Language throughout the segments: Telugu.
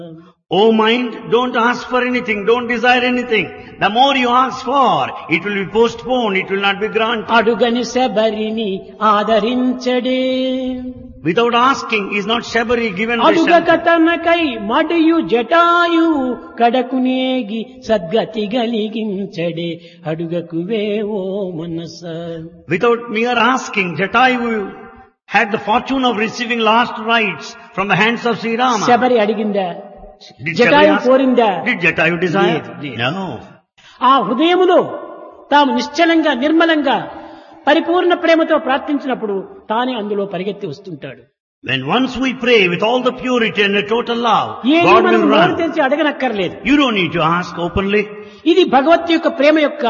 O mind, don't ask for anything, don't desire anything. The more you ask for, it will be postponed, it will not be granted. అడుగని శబరిని ఆదరించడే Without asking is not Shabari given by అడుగక Shankar. తనకై మడియు Jatayu కడకునేగి సద్గతి గలిగించడే అడుగకువే ఓ మనస Without mere asking, Jatayu had the fortune of receiving last rites from the hands of Sri Rama. Sabari అడిగిందా Did Jatayu Shabari ask? కోరిందా Did Jatayu desire? లేదు, లేదు. No. ఆ హృదయములో తాము నిశ్చలంగా నిర్మలంగా పరిపూర్ణ ప్రేమతో ప్రార్థించినప్పుడు తానే అందులో పరిగెత్తి వస్తుంటాడు When once we pray with all the purity and the total love, ఏది God మనం will నోరు run. తెరిచి అడగనక్కర్లేదు You don't need to ask openly. ఇది భగవత్ యొక్క ప్రేమ యొక్క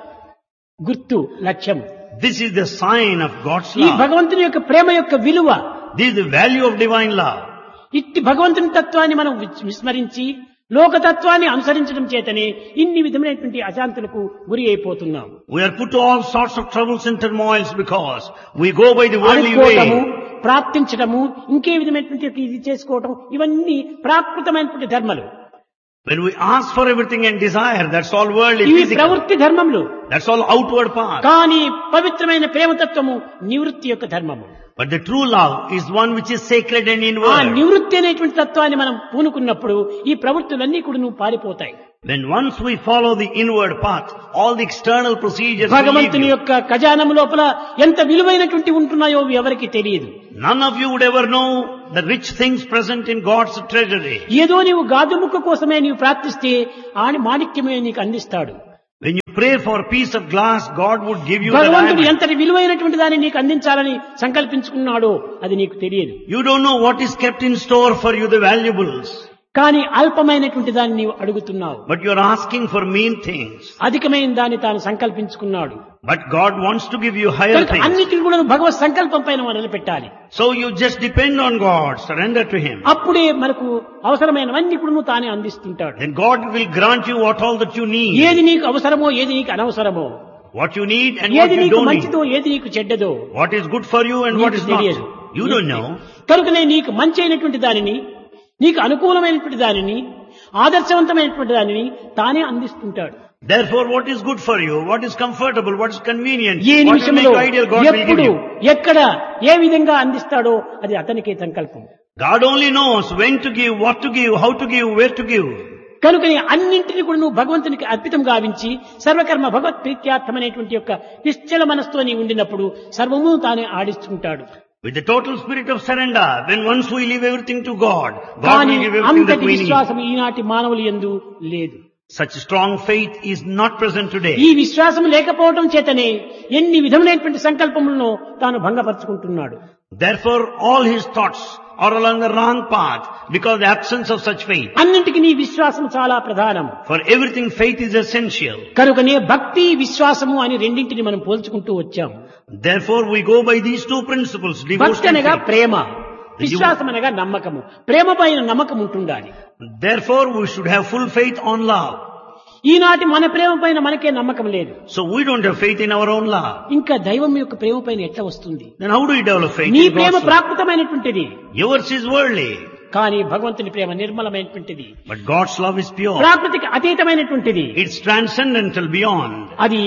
గుర్తు లక్ష్యం This is the sign of God's ఈ love. భగవంతుని యొక్క ప్రేమ యొక్క విలువ This is the value of divine love. ఇట్టి భగవంతుని తత్వాన్ని మనం విస్- విస్మరించి లోకతత్వాన్ని అనుసరించడం చేతనే ఇన్ని విధమైనటువంటి అశాంతులకు గురి అయిపోతున్నాం We are put to all sorts of troubles and turmoils because we go by the worldly అనుకోవటము way. ప్రార్థించడము ఇంకే విధమైనటువంటి ఇది చేసుకోవటం ఇవన్నీ ప్రాకృతమైనటువంటి ధర్మలు When we ask for everything and desire, that's all worldly, ఇవి physical. ప్రవృత్తి ధర్మములు That's all outward path. కానీ పవిత్రమైన ప్రేమతత్వము నివృత్తి యొక్క ధర్మము But the true love is one which is sacred and ఆ inward. నివృత్తి అనేటువంటి తత్వాన్ని మనం పూనుకున్నప్పుడు ఈ ప్రవృత్తులన్నీ కూడా నువ్వు పారిపోతాయి When once we follow the inward path, all the external procedures will leave భగవంతుని you. యొక్క ఖజానం లోపల ఎంత విలువైనటువంటి ఉంటున్నాయో ఎవరికి తెలియదు None of you would ever know the rich things present in God's treasury. ఏదో నీవు గాజు ముక్క కోసమే నీవు ప్రార్థిస్తే ఆని మాణిక్యమే నీకు అందిస్తాడు When you pray for a piece of glass, God would give you the భగవంతుడు diamond. ఎంతటి విలువైనటువంటి దాన్ని నీకు అందించాలని సంకల్పించుకున్నాడో అది నీకు తెలియదు You don't know what is kept in store for you, the valuables. కానీ అల్పమైనటువంటి దాన్ని నీవు అడుగుతున్నావు But you're asking for mean things. అధికమైన దాన్ని తాను సంకల్పించుకున్నాడు But God wants to give you higher కనుక things. అన్నిటిని కూడా నువ్వు భగవత్ సంకల్పం పైన మొదలు పెట్టాలి So you just depend on God, surrender to Him. అప్పుడే మనకు అవసరమైనవన్నీ కూడా నువ్వు తానే అందిస్తుంటాడు Then God will grant you what all that you need. ఏది నీకు అవసరమో ఏది నీకు అనవసరమో What you need and what ఏది you నీకు don't need. మంచిదో ఏది నీకు చెడ్డదో What is good for you and what నీకు is తెలియదు not. You don't know. కనుకనే నీకు మంచి అయినటువంటి దానిని నీకు అనుకూలమైనటువంటి దానిని ఆదర్శవంతమైనటువంటి దానిని తానే అందిస్తుంటాడు Therefore, what is good for you, what is comfortable, what is convenient, A what will నిమిషంలో make ideal, God will give ఎప్పుడు you. ఎక్కడ ఏ విధంగా అందిస్తాడో అది అతనికే సంకల్పం God only knows when to give, what to give, how to give, where to give. కనుకని అన్నింటినీ కూడా నువ్వు భగవంతునికి అర్పితం గావించి సర్వకర్మ భగవత్ ప్రీత్యార్థమైనటువంటి యొక్క నిశ్చల మనస్తో నీ ఉండినప్పుడు సర్వము తానే ఆడిస్తుంటాడు With the total spirit of surrender, then once we leave everything to God, God కానీ will give everything that అంతటి we need. విశ్వాసం ఈనాటి మానవులు ఎందు లేదు Such strong faith is not present ఈ today. విశ్వాసం లేకపోవటం చేతనే ఎన్ని విధములైనటువంటి సంకల్పములను తాను భంగపరుచుకుంటున్నాడు Therefore, all his thoughts are along the wrong path because the absence of such faith. అన్నింటికి నీ విశ్వాసం చాలా ప్రధానం For everything, faith is essential. కనుకనే భక్తి విశ్వాసము అని రెండింటిని మనం పోల్చుకుంటూ వచ్చాం Therefore, we go by these two principles, భక్తి devotion and అనగా faith. ప్రేమ విశ్వాసం అనగా నమ్మకము ప్రేమ పైన నమ్మకం ఉంటుండాలి Therefore, we should have full faith on love. ఈనాటి మన ప్రేమ పైన మనకే నమ్మకం లేదు So we don't have faith in our own love. ఇంకా దైవం యొక్క ప్రేమ పైన ఎట్లా వస్తుంది Then how do we develop faith నీ in Prema God's love? ప్రాకృతమైనటువంటిది Yours is worldly, కానీ భగవంతుని ప్రేమ నిర్మలమైనటువంటిది but God's love is pure. ప్రాకృతికి అతీతమైనటువంటిది It's transcendental beyond. అది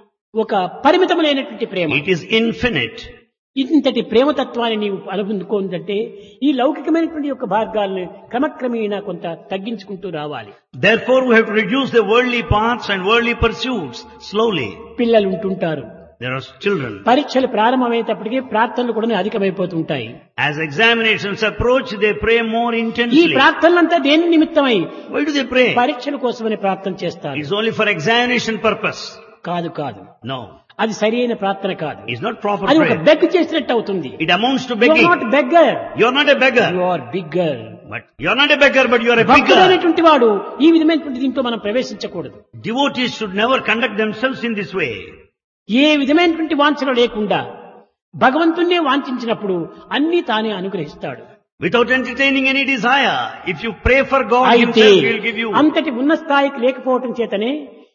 ఒక పరిమితములైనటువంటి ప్రేమ It is infinite. ఇంతటి ప్రేమతత్వాన్ని నీవు అనుకుందుకోందంటే ఈ లౌకికమైనటువంటి యొక్క మార్గాలను క్రమక్రమేణా కొంత తగ్గించుకుంటూ రావాలి Therefore, we have to reduce the worldly paths and worldly pursuits slowly. పిల్లలు ఉంటుంటారు There are children. పరీక్షలు ప్రారంభమయ్యేటప్పటికీ ప్రార్థనలు కూడా అధికమైపోతుంటాయి As examinations approach, they pray more ఈ intensely. ప్రార్థనలంతా దేని నిమిత్తమై Why do they pray? పరీక్షల కోసమని ప్రార్థన చేస్తారు It's only for examination purpose. కాదు కాదు No. అది సరైన ప్రార్థన కాదు It's not proper అది ఒక prayer. బెగ్ చేసినట్టు అవుతుంది It amounts to not begging. Beggar You're not a beggar. You are bigger But you're not a beggar, but you're a bigger. భక్తుడైనటువంటి వాడు ఈ విధమైనటువంటి దీంట్లో మనం ప్రవేశించకూడదు Devotees should never conduct themselves in this way. ఏ విధమైనటువంటి వాంఛన లేకుండా భగవంతుణ్ణే వాంఛించినప్పుడు అన్ని తానే అనుగ్రహిస్తాడు Without entertaining any desire. If you pray for God అయితే Himself, He'll give you. అంతటి ఉన్న స్థాయికి లేకపోవటం చేతనే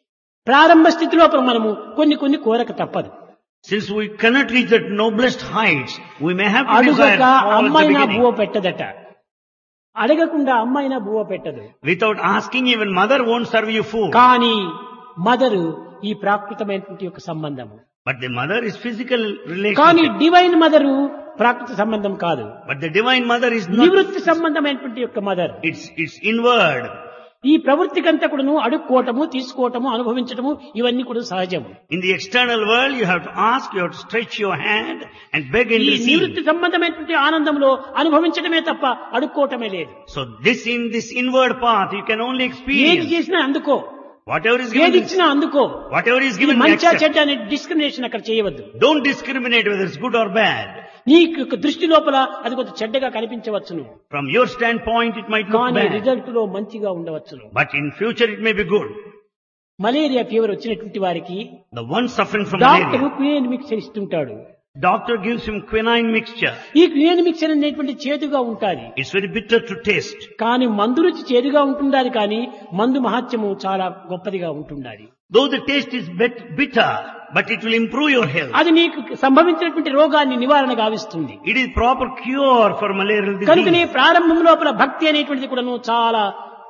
ప్రారంభ స్థితిలో మనము కొన్ని కొన్ని కోరక తప్పదు Since we cannot reach that noblest heights, we may have to desire అడుగక all at the అమ్మాయి నా beginning. బువ పెట్టదట అడగకుండా అమ్మాయినా బువ్వ పెట్టదు Without asking, even mother won't serve you food. కానీ మదరు ఈ ప్రాకృతమైనటువంటి యొక్క సంబంధము But the mother is physical కానీ relationship. డివైన్ మదరు ప్రాకృత సంబంధం కాదు But the divine mother is not, నివృత్తి సంబంధమైనటువంటి యొక్క మదర్ it's, it's inward. ఈ ప్రవృత్తికంతా కూడాను అడుక్కోవటము తీసుకోవటము అనుభవించటము ఇవన్నీ కూడా సహజము In the external world, you have to ask, you have to stretch your hand and beg and ఈ receive. నివృత్తి సంబంధమైనటువంటి ఆనందంలో అనుభవించడమే తప్ప అడుక్కోవటమే లేదు So this in this inward path, you can only ఏది experience. చేసినా అందుకో Whatever is ఏది given, ఇచ్చినా అందుకో whatever is ఇది given, మంచా accept. చెడ్డ అనే డిస్క్రిమినేషన్ అక్కడ చేయవద్దు Don't discriminate whether it's good or bad. నీ యొక్క దృష్టి లోపల అది కొంచెం చెడ్డగా కనిపించవచ్చును From your standpoint, it might look కానీ bad. రిజల్ట్ లో మంచిగా ఉండవచ్చును But in future, it may be good. Malaria fever వచ్చినటువంటి వారికి The one suffering from doctor malaria, quinine mixture ఇస్తుంటాడు doctor gives him quinine mixture. ఈ క్వినైన్ మిక్చర్ అనేటువంటి చేదుగా ఉంటాది It's very bitter to taste. కానీ మందు రుచి చేదుగా ఉంటుండాలి కానీ మందు మహత్యము చాలా గొప్పదిగా ఉంటుండాలి Though the taste is bit bitter, but it will improve your health. అది నీకు సంభవించినటువంటి రోగాన్ని నివారణ గావిస్తుంది It is proper cure for malarial కనుకనే disease. ప్రారంభం లోపల భక్తి అనేటువంటిది కూడాను చాలా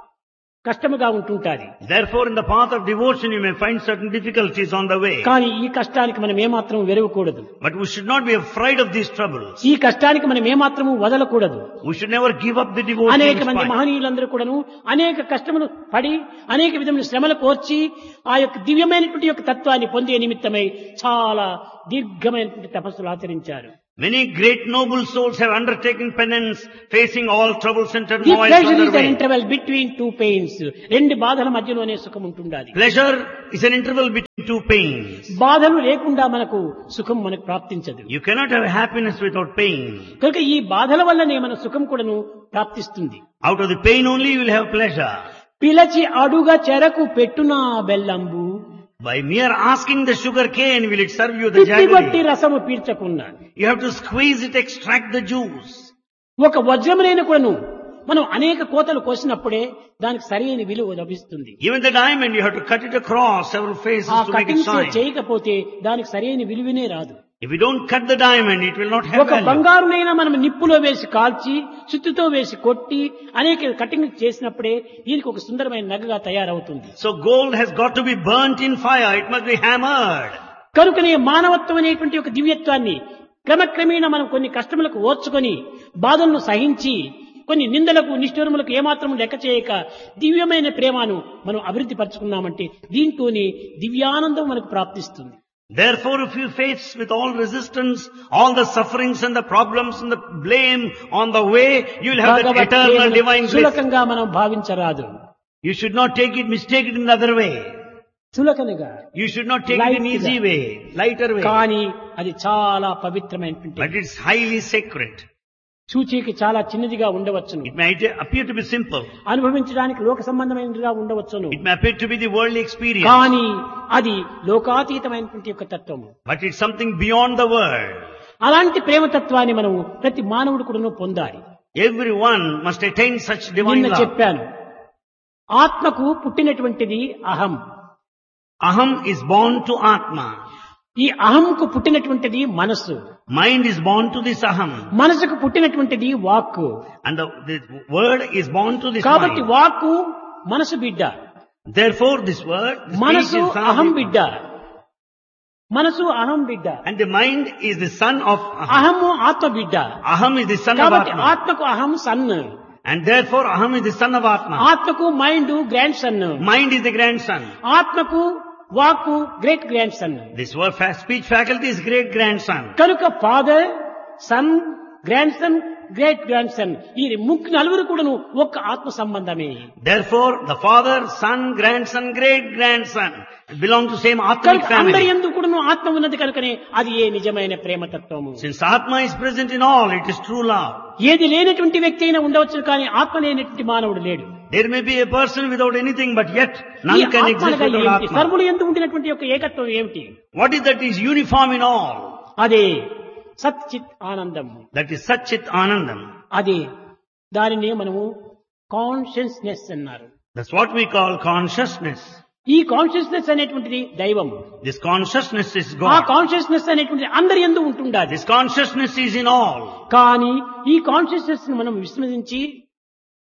కష్టముగా ఉంటుంటాది Therefore, in the path of devotion, you may find certain difficulties on the way. కానీ ఈ కష్టానికి మనం ఏమాత్రం వెరవకూడదు But we should not be afraid of these troubles. ఈ కష్టానికి మనం ఏమాత్రము వదలకూడదు We should never give up the devotion. అనేక in మంది spite. మహనీయులందరూ కూడాను అనేక కష్టములు పడి అనేక విధమైన శ్రమలు కోర్చి ఆ యొక్క దివ్యమైనటువంటి యొక్క తత్వాన్ని పొందే నిమిత్తమై చాలా దీర్ఘమైనటువంటి తపస్సులు ఆచరించారు Many great noble souls have undertaken penance, facing all troubles and the turmoils on pleasure their is an way. Interval between two pains రెండు బాధల మధ్యలోనే సుఖం ఉంటుండాలి Pleasure is an interval between two pains. బాధలు లేకుండా మనకు సుఖం మనకు ప్రాప్తించదు You cannot have happiness without pain. కనుక ఈ బాధల వల్లనే మన సుఖం కూడాను ప్రాప్తిస్తుంది Out of the pain only you will have pleasure. పిలచి అడుగ చెరకు పెట్టునా బెల్లంబు By mere asking the sugar cane, will it serve you the తిప్పిబట్టి jaggery? రసము పీల్చకుండా You have to squeeze it, extract the juice. ఒక వజ్రములైన కూడాను మనం అనేక కోతలు కోసినప్పుడే దానికి సరైన విలువ లభిస్తుంది Even the diamond, you have to cut it across several faces ఆ to make it cuttings shine. చేయకపోతే దానికి సరైన విలువనే రాదు If you don't cut the diamond, it will not have ఒక value. బంగారునైనా మనం నిప్పులో వేసి కాల్చి సుత్తితో వేసి కొట్టి అనేక కటింగ్ చేసినప్పుడే దీనికి ఒక సుందరమైన నగగా తయారవుతుంది So gold has got to be burnt in fire. It must be hammered. కనుకనే మానవత్వం అనేటువంటి ఒక దివ్యత్వాన్ని క్రమక్రమేణా మనం కొన్ని కష్టములకు ఓర్చుకొని బాధలను సహించి కొన్ని నిందలకు నిష్ఠూరములకు ఏమాత్రం లెక్క చేయక దివ్యమైన ప్రేమను మనం అభివృద్ధి పరుచుకున్నామంటే దీంతోనే దివ్యానందం మనకు ప్రాప్తిస్తుంది Therefore, if you face with all resistance, all the sufferings and the problems and the blame on the way, you will have that Bhagwat eternal ప్రేమను divine bliss. సులకంగా మనం భావించరాదు You should not take it, mistake it in the other way. సులకనగా You should not take it in Light easy గా. way, lighter way. కానీ అది చాలా పవిత్రమైనటువంటి But it's highly sacred. సూచికి చాలా చిన్నదిగా ఉండవచ్చును It may appear to be simple. అనుభవించడానికి లోక సంబంధమైనదిగా ఉండవచ్చును It may appear to be the worldly experience. కానీ అది లోకాతీతమైనటువంటి యొక్క తత్వము But it's something beyond the world. అలాంటి ప్రేమతత్వాన్ని మనం ప్రతి మానవుడు కూడా పొందాలి Everyone must attain such divine నిన్న love. చెప్పాను ఆత్మకు పుట్టినటువంటిది అహం Aham is born to Atma. ఈ అహంకు పుట్టినటువంటిది మనస్సు Mind is born to this Aham. మనసుకు పుట్టినటువంటిది వాక్కు And the, the word is born to this కాబట్టి mind. వాక్కు మనసు బిడ్డ Therefore, this word, this మనసు speech is son of అహం the- బిడ్డ మనసు అహం బిడ్డ And the mind is the son of Aham. అహము ఆత్మ బిడ్డ Aham is the son of కాబట్టి Atma. ఆత్మకు అహం son And therefore, Aham is the son of Atma. ఆత్మకు mind grandson Mind is the grandson. ఆత్మకు వాక్కు great grandson This word fa- speech faculty is great grandson. కనుక father son grandson great grandson ఈ ముగ్గురు నలుగురు కూడాను ఒక్క ఆత్మ సంబంధమే Therefore, the father, son, grandson, great grandson belong to same Atmic కనుక అందరి family. ఎందుకు కూడాను ఆత్మ ఉన్నది కనుకనే అది ఏ నిజమైన ప్రేమతత్వము Since Atma is present in all, it is true love. ఏది లేనటువంటి వ్యక్తి అయినా ఉండవచ్చు కానీ ఆత్మ లేనటువంటి మానవుడు లేడు There may be a person without anything, but yet ఈ none can ఆత్మ exist అనగా without ఏమిటి? Atma. సర్వులు ఎందుకు ఉండినటువంటి యొక్క ఏకత్వం ఏమిటి What is that is uniform in all? అదే సచ్చిత్ ఆనందం That is Satchit Anandam. అదే దానిని మనము కాన్షియస్నెస్ అన్నారు That's what we call consciousness. ఈ కాన్షియస్నెస్ అనేటువంటిది దైవం This consciousness is ఆ God. కాన్షియస్నెస్ అనేటువంటిది అందరి ఎందు ఉంటుండాలి This consciousness is in all. కానీ ఈ కాన్షియస్నెస్ ని మనం విస్మరించి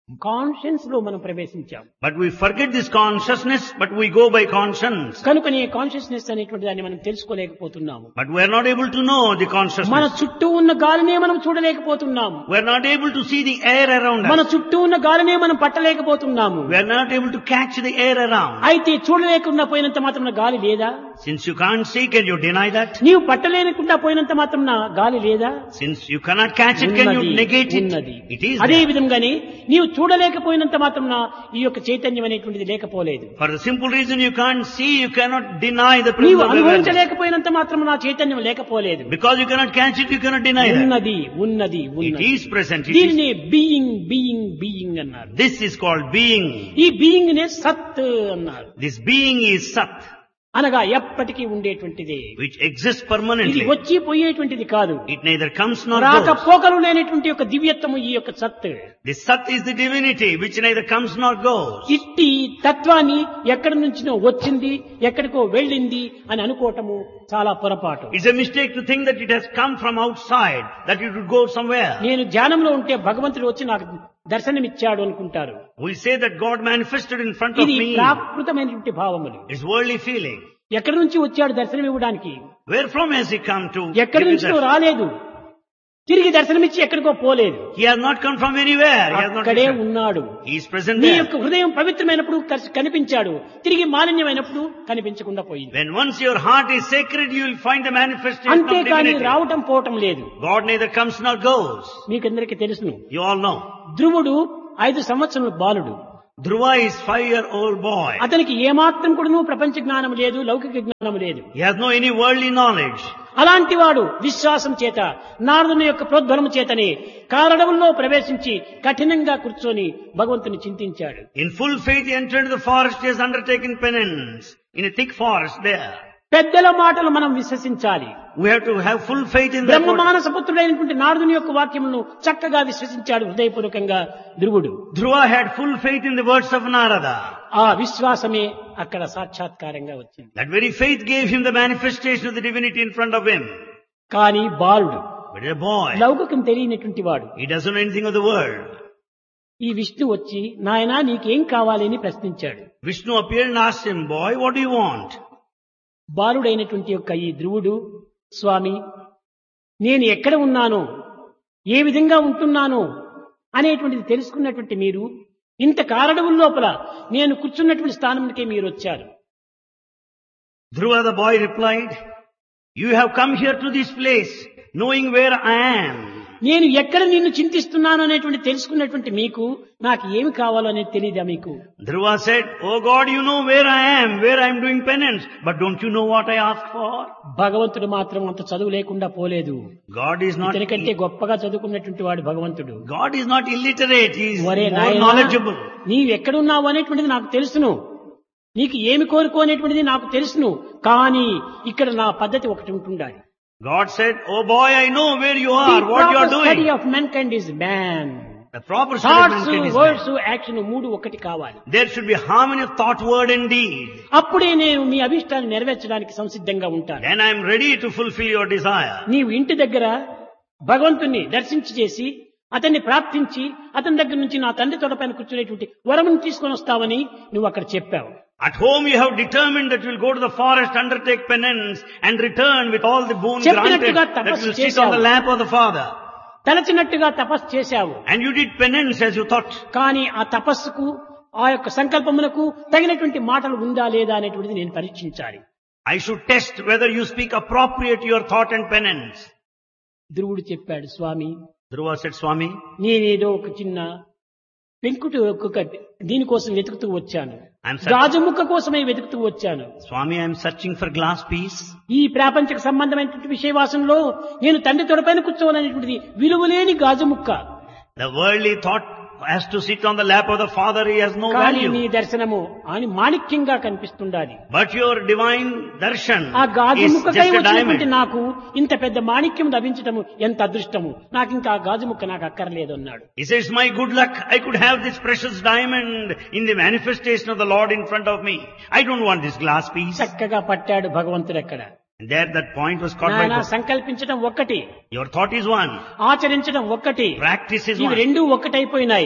కాన్షియన్స్ లో మనం ప్రవేశించాం But we forget this consciousness, but we go by conscience. కనుకనే కాన్షియస్నెస్ అనేటువంటి దాన్ని మనం తెలుసుకోలేకపోతున్నాము But we are not able to know the మన consciousness. చుట్టూ ఉన్న గాలినే మనం చూడలేకపోతున్నాము We are not able to see the air around మన us. చుట్టూ ఉన్న గాలినే మనం పట్టలేకపోతున్నాము We are not able to catch the air around. అయితే చూడలేకుండా పోయినంత మాత్రం గాలి లేదా Since you can't see, can you deny that? నీవు పట్టలేకుండా పోయినంత మాత్రం గాలి లేదా Since you cannot catch it, can you ఉన్నది, negate ఉన్నది it? It is అదే there. విధంగానే నీవు చూడలేకపోయినంత మాత్రం ఈ యొక్క చైతన్యం అనేటువంటిది లేకపోలేదు For the simple reason you can't see, you cannot deny the presence నీవు of awareness. అనుభవించలేకపోయినంత మాత్రం నా చైతన్యం లేకపోలేదు Because you cannot catch it, you cannot deny that. ఉన్నది ఉన్నది It ఉన్నది is present. It is. దీనిని బీయింగ్ బీయింగ్ బీయింగ్ అన్నారు This is called being. ఈ బీయింగ్ నే సత్ అన్నారు This being is Sat, అనగా ఎప్పటికీ ఉండేటువంటిది which exists ఇది permanently. వచ్చి పోయేటువంటిది కాదు It neither comes nor రాక goes. పోకలు లేనటువంటి యొక్క దివ్యత్వము ఈ యొక్క సత్ The Sat is the divinity which neither comes nor goes. ఇట్టి తత్వాన్ని ఎక్కడి నుంచినో వచ్చింది ఎక్కడికో వెళ్ళింది అని అనుకోవటము చాలా పొరపాటు It's a mistake to think that it has come from outside, that it would go somewhere. నేను ధ్యానంలో ఉంటే భగవంతుడు వచ్చి నాకు దర్శనమిచ్చాడు అనుకుంటారు We say that God manifested in front of ఇది me. ప్రాకృతమైనటువంటి భావములు It's worldly feeling. ఎక్కడి నుంచి వచ్చాడు దర్శనం ఇవ్వడానికి Where from has he come to? ఎక్కడి give you నుంచి that? రాలేదు తిరిగి దర్శనమిచ్చి ఎక్కడికో పోలేదు He has not come from anywhere. He has not అక్కడే returned. ఉన్నాడు He is present నీ there. యొక్క హృదయం పవిత్రమైనప్పుడు కసి- కనిపించాడు తిరిగి మాలిన్యమైనప్పుడు కనిపించకుండా పోయింది When once your heart is sacred, you will find the manifestation of అంతేకాని divinity. రావటం పోవటం లేదు God neither comes nor goes. మీకందరికీ తెలుసును You all know. ధ్రువుడు ఐదు సంవత్సరముల బాలుడు Dhruva is five-year-old boy. అతనికి ఏమాత్రం కూడా ప్రపంచ జ్ఞానం లేదు లౌకిక జ్ఞానం లేదు He has no any worldly knowledge. అలాంటి వాడు విశ్వాసం చేత నారదుని యొక్క ప్రోద్బలము చేతనే కారడవుల్లో ప్రవేశించి కఠినంగా కూర్చొని భగవంతుని చింతించాడు In full faith, he entered the forest. He has undertaken penance in a thick forest there. పెద్దల మాటలు మనం విశ్వసించాలి We have to have full faith in that. Brahma word. మానస పుత్రుడైనటువంటి నారదుని యొక్క వాక్యములను చక్కగా విశ్వసించాడు హృదయపూర్వకంగా ధ్రువుడు Dhruva had full faith in the words of Narada. ఆ విశ్వాసమే అక్కడ సాక్షాత్కారంగా వచ్చింది That very faith gave him the manifestation of the divinity in front of him. కానీ బాలుడు But a boy, లౌకికం తెలియనటువంటి వాడు he doesn't know anything of the world. ఈ విష్ణు వచ్చి నాయనా నీకేం కావాలి అని ప్రశ్నించాడు Vishnu appeared and asked him, boy, what do you want? బాలుడైనటువంటి యొక్క ఈ ధ్రువుడు స్వామి నేను ఎక్కడ ఉన్నానో ఏ విధంగా ఉంటున్నానో అనేటువంటిది తెలుసుకున్నటువంటి మీరు ఇంత కారడవుల లోపల నేను కూర్చున్నటువంటి స్థానంకే మీరు వచ్చారు Dhruva the boy replied, you have come here to this place knowing where I am. నేను ఎక్కడ నిన్ను చింతిస్తున్నాను అనేటువంటి తెలుసుకున్నటువంటి మీకు నాకు ఏమి కావాలో అనేది తెలియదా మీకు Dhruva said, oh God, you know where I am, where I am doing penance, but don't you know what I asked for? భగవంతుడు మాత్రం అంత చదువు లేకుండా పోలేదు God is not, ఇతనికంటే గొప్పగా చదువుకున్నటువంటి వాడు భగవంతుడు God is not illiterate, he is ఒరే more నాయనా knowledgeable. నీవు ఎక్కడున్నావు అనేటువంటిది నాకు తెలుసును నీకు ఏమి కోరుకో అనేటువంటిది నాకు తెలుసును కానీ ఇక్కడ నా పద్ధతి ఒకటి ఉంటుండాలి God said, oh boy, I know where you are, what you are study doing. Of mankind is man The proper study of thoughts mankind is words man. Action మూడు ఒకటి కావాలి There should be harmony of thought, word and deed. అప్పుడే నేను మీ అభిష్టాన్ని నెరవేర్చడానికి సంసిద్ధంగా ఉంటాను Then I am ready to fulfill your desire. నీవు ఇంటి దగ్గర భగవంతుణ్ణి దర్శించి చేసి అతన్ని ప్రార్థించి అతని దగ్గర నుంచి నా తండ్రి తొడపైన కూర్చునేటువంటి వరమును తీసుకొని వస్తావని నువ్వు అక్కడ చెప్పావు At home you have determined that you will go to the forest, undertake penance and return with all the boon granted చెప్పినట్టుగా that తపస్సు you will sit on చేశావు. the lap of the Father. తలచినట్టుగా తపస్సు చేశావు And you did penance as you thought. కానీ ఆ తపస్సుకు ఆ యొక్క సంకల్పమునకు తగినటువంటి మాటలు ఉందా లేదా అనేటువంటిది నేను పరీక్షించాలి I should test whether you speak appropriate to your thought and penance. ధ్రువుడు చెప్పాడు స్వామి Dhruva said, Swami, నేనేదో ఒక చిన్న పెంకుటి ఒక్కొక్క దీనికోసం వెతుకుతూ వచ్చాను I'm searching, గాజు ముక్క కోసమే వెతుకుతూ వచ్చాను Swami, I am searching for glass piece. ఈ ప్రాపంచక సంబంధమైనటువంటి విషయవాసంలో నేను తండ్రి తొడపైన కూర్చోవాలనేటువంటిది విలువలేని గాజు ముక్క The worldly thought has to sit on the lap of the Father, he has no కానీ నీ value. దర్శనము అని మాణిక్యంగా కనిపిస్తుండాలి But your divine darshan ఆ గాజు is ముక్కకై just a వచ్చినటువంటి diamond. నాకు ఇంత పెద్ద మాణిక్యం లభించటము ఎంత అదృష్టము నాకు ఇంకా ఆ గాజు ముక్క నాకు అక్కర్లేదు అన్నాడు He says, my good luck, I could have this precious diamond in the manifestation of the Lord in front of me. I don't want this glass piece. చక్కగా పట్టాడు భగవంతుడు ఎక్కడ And there that point was caught by నాయనా God. సంకల్పించడం ఒక్కటి Your thought is one. ఆచరించడం ఒక్కటి Practice is ఇవి one. రెండు ఒక్కటైపోయినాయి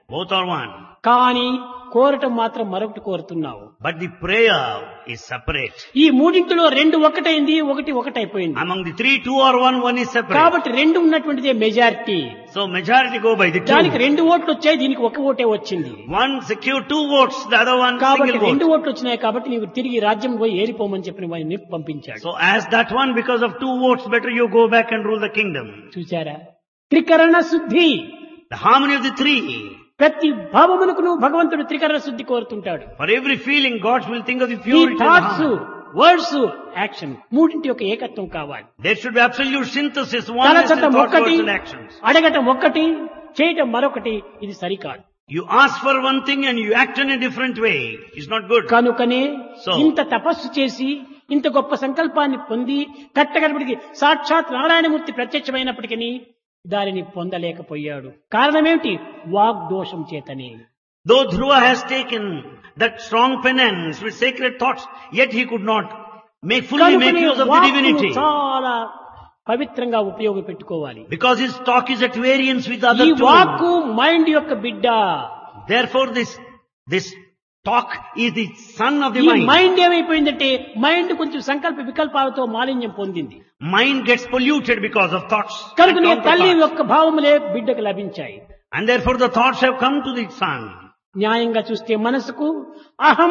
Both are one. కానీ కోరటం మాత్రం మరొకటి కోరుతున్నావు But the prayer is separate. ఈ మూడింటిలో రెండు ఒకటైంది ఒకటి ఒకటైపోయింది Among the three, two or one, one is separate. కాబట్టి రెండు ఉన్నటువంటిదే majority So majority go by the దానికి two. రెండు ఓట్లు వచ్చాయి దీనికి ఒక ఓటే వచ్చింది One secure two votes, the other one కాబట్టి single రెండు vote. ఓట్లు వచ్చినాయి కాబట్టి నీవు తిరిగి రాజ్యం పోయి ఏరిపోమని చెప్పిన వాడిని పంపించాడు So as that one, because of two votes, better you go back and rule the kingdom. చూచారా త్రికరణ శుద్ధి The harmony of the three. ప్రతి భావమునకును భగవంతుడు త్రికరణ శుద్ధి కోరుతుంటాడు For every feeling, God will think of the ఈ purity of the thoughts heart. Words action మూడింటి యొక్క ఏకత్వం కావాలి There should be absolute synthesis, oneness in తలచటం thoughts, ఒక్కటి words and actions. అడగటం ఒక్కటి చేయటం మరొకటి ఇది సరికాదు You ask for one thing and you act in a different way. It's not good. కనుకనే So- ఇంత తపస్సు చేసి ఇంత గొప్ప సంకల్పాన్ని పొంది కట్టగడపటికి సాక్షాత్ నారాయణమూర్తి ప్రత్యక్షమైనప్పటికీ దానిని పొందలేకపోయాడు కారణమేమిటి వాగ్దోషం చేతనే Though Dhruva has taken that strong penance with sacred thoughts, yet he could not make fully make కనుకనే use of the వాక్కును divinity. చాలా పవిత్రంగా ఉపయోగపెట్టుకోవాలి Because his talk is at variance with ఈ other two. వాక్కు మైండ్ యొక్క బిడ్డ Therefore this, this talk is the son of the ఈ mind. మైండ్ ఏమైపోయిందంటే మైండ్ కొంచెం సంకల్ప వికల్పాలతో మాలిన్యం పొందింది Mind gets polluted because of thoughts. and కనుకనే తల్లి counterparts. యొక్క భావములే బిడ్డకు లభించాయి And therefore the thoughts have come to the son. న్యాయంగా చూస్తే మనసుకు అహం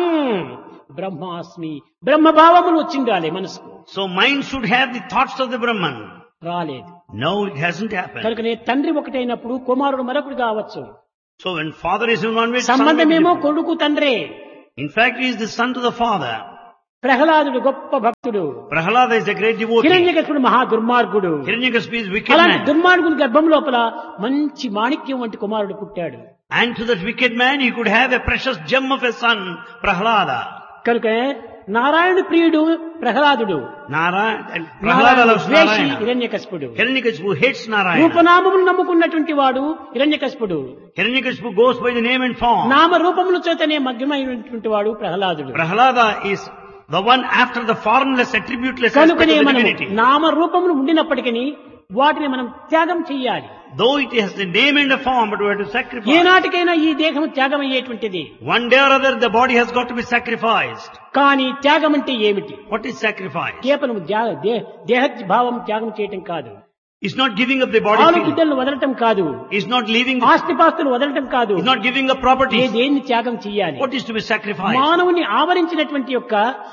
బ్రహ్మాస్మి బ్రహ్మభావములు వచ్చిండాలి మనసుకు So mind should have the thoughts of the Brahman. రాలేదు No, it hasn't happened. కనుకనే తండ్రి ఒకటైనప్పుడు కుమారుడు మరొకడు కావచ్చు So when father is in one way, son will be సంబంధమేమో different. కొడుకు తండ్రే In fact, he is the son to the father. ప్రహ్లాదుడు గొప్ప భక్తుడు Prahlada is a great devotee. హిరణ్యకృష్ణుడు మహా దుర్మార్గుడు Hiranyakashipu is wicked అలాంటి man. దుర్మార్గుని గర్భం లోపల మంచి మాణిక్యం వంటి కుమారుడు పుట్టాడు And to that wicked man, he could have a precious gem of a son, Prahlada. కనుక నారాయణ ప్రియుడు ప్రహ్లాదుడు Narayana, and Prahlada Narayana loves ద్వేషి Narayana. హిరణ్యకశిపుడు Hiranyakashipu hates Narayana. రూపనామములు నమ్ముకున్నటువంటి వాడు హిరణ్యకశిపుడు Hiranyakashipu goes by the name and form. నామ రూపముల చేతనే మగ్నమైనటువంటి వాడు ప్రహ్లాదుడు Prahlada is the one after the formless, attributeless aspect of కనుకనే the మనం divinity. నామ రూపములు ఉండినప్పటికీ వాటిని మనం త్యాగం చెయ్యాలి Though it has the name and a form, but we have to sacrifice. ఏనాటికైనా ఈ దేహం త్యాగం అయ్యేటువంటిది One day or other, the body has got to be sacrificed. కానీ త్యాగం అంటే ఏమిటి What is sacrifice? కేవలం ధ్యా- దే- దేహ భావం త్యాగం చేయటం కాదు It's not giving up the body ఆలు feeling. బిడ్డలను వదలటం కాదు It's not leaving, the, ఆస్తిపాస్తులు వదలటం కాదు it's not giving up A properties. దేన్ని త్యాగం చెయ్యాలి What is to be sacrificed? మానవుని ఆవరించినటువంటి యొక్క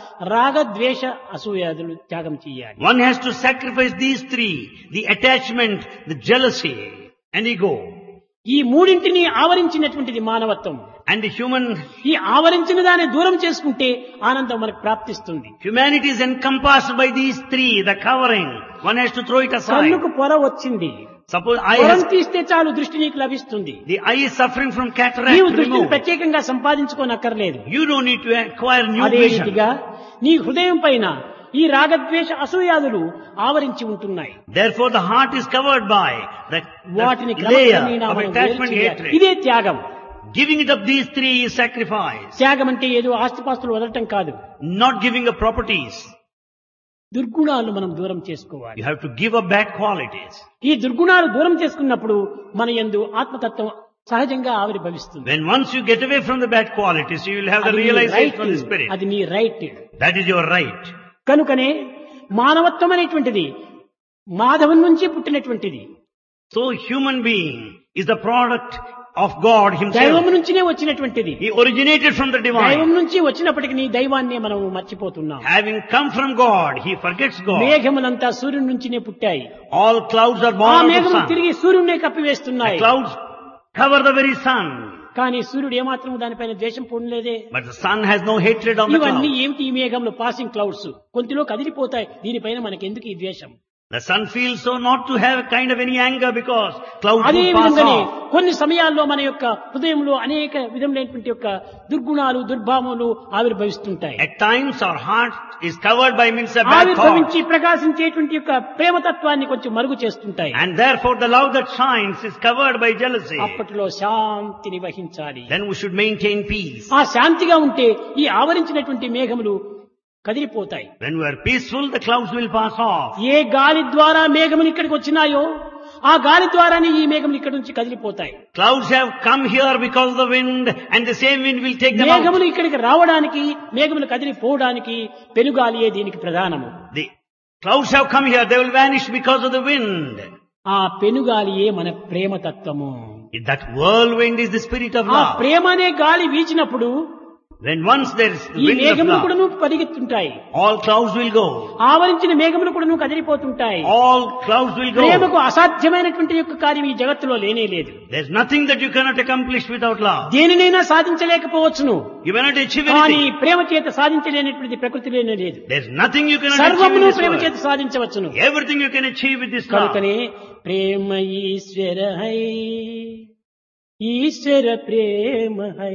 రాగద్వేష అసూయాదులు త్యాగం చెయ్యాలి One has to sacrifice these three, the attachment, the jealousy, and ego. ఈ మూడింటిని ఆవరించినటువంటిది మానవత్వం And the human, ఈ ఆవరించిన దాన్ని దూరం చేసుకుంటే ఆనందం మనకు ప్రాప్తిస్తుంది humanity is encompassed by these three, the covering. One has to throw it aside. కన్నుకు పొర వచ్చింది Suppose eye పొరం has, తీస్తే చాలు దృష్టి నీకు లభిస్తుంది the eye is suffering from cataract నీవు దృష్టిని removed. ప్రత్యేకంగా సంపాదించుకోనక్కర్లేదు You don't need to acquire new అదే vision. రీతిగా నీ హృదయం పైన ఈ రాగద్వేష అసూయాదులు ఆవరించి ఉంటున్నాయి Therefore the heart is covered by the, వాటిని the layer క్రమక్రమేణా of మనం వేరు attachment చేయాలి. hatred. ఇదే త్యాగం Giving it up these three is sacrifice. త్యాగం అంటే ఏదో ఆస్తిపాస్తులు వదలటం కాదు Not giving up properties. దుర్గుణాలను మనం దూరం చేసుకోవాలి You have to give up bad qualities. ఈ దుర్గుణాలు దూరం చేసుకున్నప్పుడు మన యందు ఆత్మతత్వం సహజంగా ఆవిర్భవిస్తుంది When once you get away from the bad qualities, you will have the అది నీ realization of the right. spirit. అది నీ right That is your right. కనుకనే మానవత్వం అనేటువంటిది మాధవం నుంచి పుట్టినటువంటిది So human being is the product of God దైవం himself. నుంచినే వచ్చినటువంటిది He originated from the దైవం divine. నుంచి వచ్చినప్పటికీ నీ దైవాన్ని మనం మర్చిపోతున్నాం Having come from God, he forgets God. మేఘములంతా సూర్యుడి నుంచినే పుట్టాయి All clouds are ఆ born of the మేఘములు sun. తిరిగి సూర్యుడినే The కప్పివేస్తున్నాయి clouds cover the very sun. కానీ సూర్యుడు ఏమాత్రం దానిపైన ద్వేషం పొందలేదే But the sun has no hatred on the ఇవన్నీ clouds. ఏమిటి ఈ మేఘంలో పాసింగ్ క్లౌడ్స్ కొంతలో కదిలిపోతాయి దీనిపైన మనకెందుకు ఈ ద్వేషం The sun feels so not to have a kind of any anger because clouds అదే will pass విధంగానే off. కొన్ని సమయాల్లో మన యొక్క హృదయంలో అనేక విధములైనటువంటి యొక్క దుర్గుణాలు దుర్భావములు ఆవిర్భవిస్తుంటాయి At times our heart is covered by means of bad thoughts. ఆవిర్భవించి ప్రకాశించేటువంటి యొక్క ప్రేమతత్వాన్ని కొంచెం మరుగు చేస్తుంటాయి And therefore the love that shines is covered by jealousy. అప్పట్లో శాంతిని వహించాలి Then we should maintain peace. ఆ శాంతిగా ఉంటే ఈ ఆవరించినటువంటి మేఘములు కదిలిపోతాయి When we are peaceful, the clouds will pass off. ఏ గాలి ద్వారా మేఘములు ఇక్కడికి వచ్చినాయో ఆ గాలి ద్వారానే ఈ మేఘములు ఇక్కడి నుంచి కదిలిపోతాయి Clouds have come here because of the wind and the same wind will take them out. మేఘములు ఇక్కడికి రావడానికి మేఘములు కదిలిపోవడానికి పెనుగాలియే దీనికి ప్రధానము The clouds have come here, they will vanish because of the wind. ఆ పెనుగాలియే మన ప్రేమ తత్వము That whirlwind is the spirit of ఆ love. ప్రేమ అనే గాలి వీచినప్పుడు When once there is the ఈ wind of మేఘములు love, కూడాను పరిగెత్తుంటాయి all clouds will go. ఆవరించిన మేఘములు కూడాను కదిలిపోతుంటాయి All clouds will go. ప్రేమకు అసాధ్యమైనటువంటి యొక్క కార్యం ఈ జగత్తులో లేనే లేదు There's nothing that you cannot accomplish without love. దేనినైనా సాధించలేకపోవచ్చును You may not achieve కానీ anything. ప్రేమ చేత సాధించలేనటువంటి ప్రకృతిలోనే లేదు There's nothing you cannot achieve in సర్వమును this ప్రేమ world. చేత సాధించవచ్చును Everything you can achieve with this love. కనుకనే ప్రేమ ఈశ్వర హై ఈశ్వర ప్రేమ హై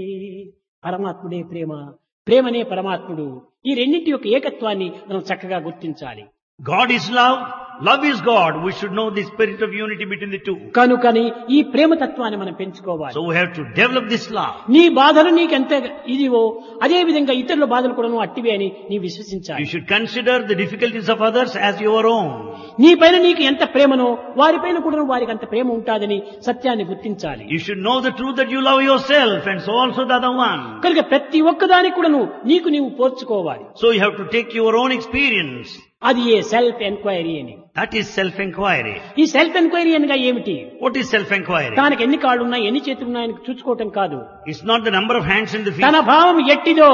పరమాత్ముడే ప్రేమ ప్రేమనే పరమాత్ముడు ఈ రెండింటి యొక్క ఏకత్వాన్ని మనం చక్కగా గుర్తించాలి God is love. Love is God. We should know the spirit of unity between the two. కనుకని ఈ ప్రేమ తత్వాన్ని మనం పెంచుకోవాలి So we have to develop this love. నీ బాధలు నీకెంత ఇదివో అదే విధంగా ఇతరుల బాధలు కూడా నువ్వు అట్టివే అని నీ విశ్వసించాలి You should consider the difficulties of others as your own. నీ పైన నీకు ఎంత ప్రేమనో వారిపైన కూడా వారికి అంత ప్రేమ ఉంటాదని సత్యాన్ని గుర్తించాలి You should know the truth that you love yourself and so also the other one. కనుక ప్రతి ఒక్కదానికి కూడాను నీకు నీవు పోర్చుకోవాలి So you have to take your own experience. అది ఏ సెల్ఫ్ ఎంక్వైరీ అని That is self-inquiry. ఈ సెల్ఫ్ ఎంక్వైరీ అనగా ఏమిటి What is self-inquiry? తనకి ఎన్ని కాళ్ళు ఉన్నాయి ఎన్ని చేతులు ఉన్నాయని చూసుకోవటం కాదు It's not the number of hands in the feet. తన భావం ఎట్టిదో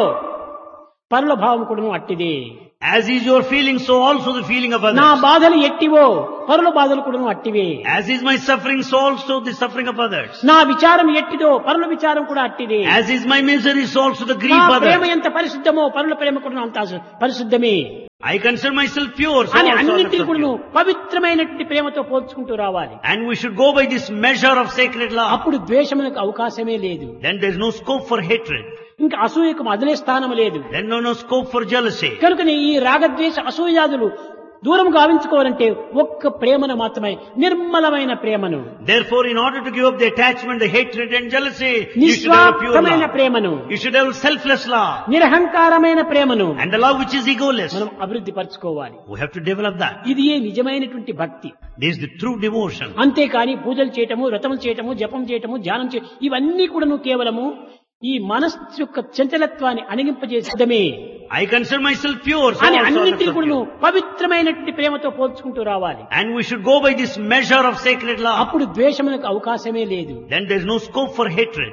పరుల భావం కూడాను అట్టిదే As is your feeling, so also the feeling of నా others. బాధలు ఎట్టివో పరుల బాధలు కూడాను అట్టివే As is my suffering, so also the suffering of others. నా విచారం ఎట్టిదో పరుల విచారం కూడా అట్టిదే As is my misery, so also the నా grief of ప్రేమ others. ఎంత పరిశుద్ధమో పరుల ప్రేమ కూడా అంత పరిశుద్ధమే I consider myself pure, so అని also others అన్నింటినీ are కూడా pure. పవిత్రమైనటువంటి ప్రేమతో పోల్చుకుంటూ రావాలి And we should go by this measure of sacred love. అప్పుడు ద్వేషమునకు అవకాశమే లేదు Then there is no scope for hatred. ఇంకా అసూయకు మొదలే స్థానం లేదు Then no, no scope for jealousy. కనుకనే ఈ రాగద్వేష అసూయాదులు దూరం గావించుకోవాలంటే ఒక్క ప్రేమను మాత్రమే నిర్మలమైన ప్రేమను Therefore, in order to give up the attachment, the hatred and jealousy, you should have a pure నిస్వార్థమైన love. ప్రేమను You should have selfless love. నిరహంకారమైన ప్రేమను And the love which is egoless. మనం అభివృద్ధి పరచుకోవాలి We have to develop that. ఇది ఏ నిజమైనటువంటి భక్తి This is the true devotion. అంతేకాని పూజలు చేయటము వ్రతములు చేయటము జపం చేయటము ధ్యానం చేయటం ఇవన్నీ కూడాను కేవలము ఈ మనస్సు యొక్క చంచలత్వాన్ని అణిగింపజేసడమే I consider myself pure, so అని also others అన్నింటినీ are కూడాను pure. పవిత్రమైనటువంటి ప్రేమతో పోల్చుకుంటూ రావాలి And we should go by this measure of sacred love. అప్పుడు ద్వేషమునకు అవకాశమే లేదు Then there is no scope for hatred.